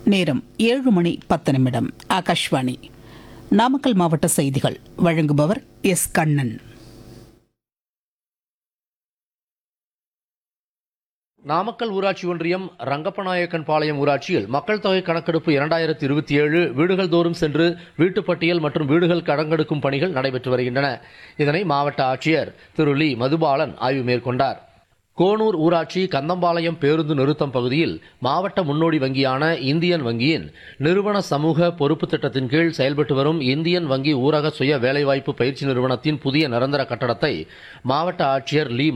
நேரம் ஏழு மணி பத்து நிமிடம் ஆகாஷ்வாணி நாமக்கல் மாவட்ட செய்திகள் வழங்குபவர் எஸ் கண்ணன் நாமக்கல் ஊராட்சி ஒன்றியம் ரங்கப்பநாயக்கன் பாளையம் ஊராட்சியில் மக்கள் தொகை கணக்கெடுப்பு இரண்டாயிரத்தி இருபத்தி ஏழு வீடுகள் தோறும் சென்று வீட்டுப்பட்டியல் மற்றும் வீடுகள் கணக்கெடுக்கும் பணிகள் நடைபெற்று வருகின்றன இதனை மாவட்ட ஆட்சியர் திரு லீ மதுபாலன் ஆய்வு மேற்கொண்டார் கோனூர் ஊராட்சி கந்தம்பாளையம் பேருந்து நிறுத்தம் பகுதியில் மாவட்ட முன்னோடி வங்கியான இந்தியன் வங்கியின் நிறுவன சமூக பொறுப்பு திட்டத்தின் கீழ் செயல்பட்டு வரும் இந்தியன் வங்கி ஊரக சுய வேலைவாய்ப்பு பயிற்சி நிறுவனத்தின் புதிய நிரந்தர கட்டடத்தை மாவட்ட ஆட்சியர் லீ